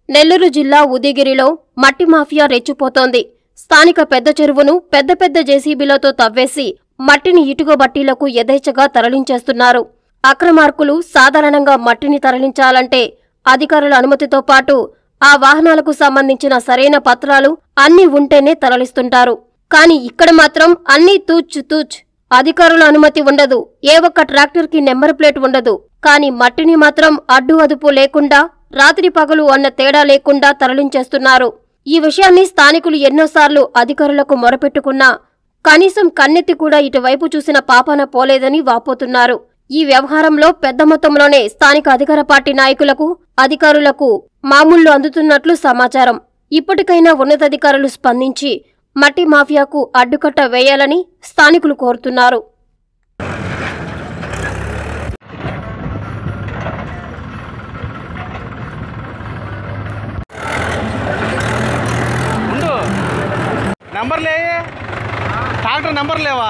నెల్లూరు జిల్లా ఉదయగిరిలో మట్టి మాఫియా రెచ్చిపోతోంది స్థానిక పెద్ద చెరువును పెద్ద పెద్ద జేసీబీలతో తవ్వేసి మట్టిని ఇటుక బట్టీలకు యథేచ్ఛగా తరలించేస్తున్నారు అక్రమార్కులు సాధారణంగా మట్టిని తరలించాలంటే అధికారుల అనుమతితో పాటు ఆ వాహనాలకు సంబంధించిన సరైన పత్రాలు అన్నీ ఉంటేనే తరలిస్తుంటారు కానీ ఇక్కడ మాత్రం అన్నీ తూచ్ తూచ్ అధికారుల అనుమతి ఉండదు ఏ ఒక్క ట్రాక్టర్కి నెంబర్ ప్లేట్ ఉండదు కానీ మట్టిని మాత్రం అడ్డు అదుపు లేకుండా రాత్రి పగలు అన్న తేడా లేకుండా తరలించేస్తున్నారు ఈ విషయాన్ని స్థానికులు ఎన్నోసార్లు అధికారులకు మొరపెట్టుకున్నా కనీసం కన్నెత్తి కూడా ఇటువైపు చూసిన పాపాన పోలేదని వాపోతున్నారు ఈ వ్యవహారంలో పెద్ద మొత్తంలోనే స్థానిక అధికార పార్టీ నాయకులకు అధికారులకు మామూళ్లు అందుతున్నట్లు సమాచారం ఇప్పటికైనా ఉన్నతాధికారులు స్పందించి మట్టి మాఫియాకు అడ్డుకట్ట వేయాలని స్థానికులు కోరుతున్నారు ఉండు నంబర్ లే ట్రాక్టర్ నంబర్ లేవా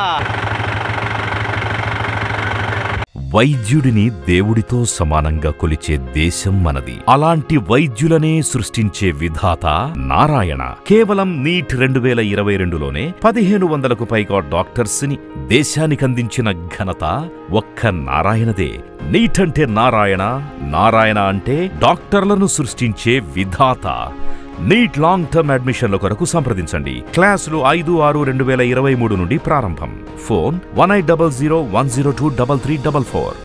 వైద్యుడిని దేవుడితో సమానంగా కొలిచే దేశం మనది అలాంటి వైద్యులనే సృష్టించే విధాత నారాయణ కేవలం నీట్ రెండు వేల ఇరవై రెండులోనే పదిహేను వందలకు పైగా డాక్టర్స్ ని దేశానికందించిన ఘనత ఒక్క నారాయణదే నీట్ అంటే నారాయణ నారాయణ అంటే డాక్టర్లను సృష్టించే విధాత నీట్ లాంగ్ టర్మ్ అడ్మిషన్ల కొరకు సంప్రదించండి క్లాసులు ఐదు ఆరు రెండు వేల ఇరవై మూడు నుండి ప్రారంభం phone one eight double zero one zero two double three double four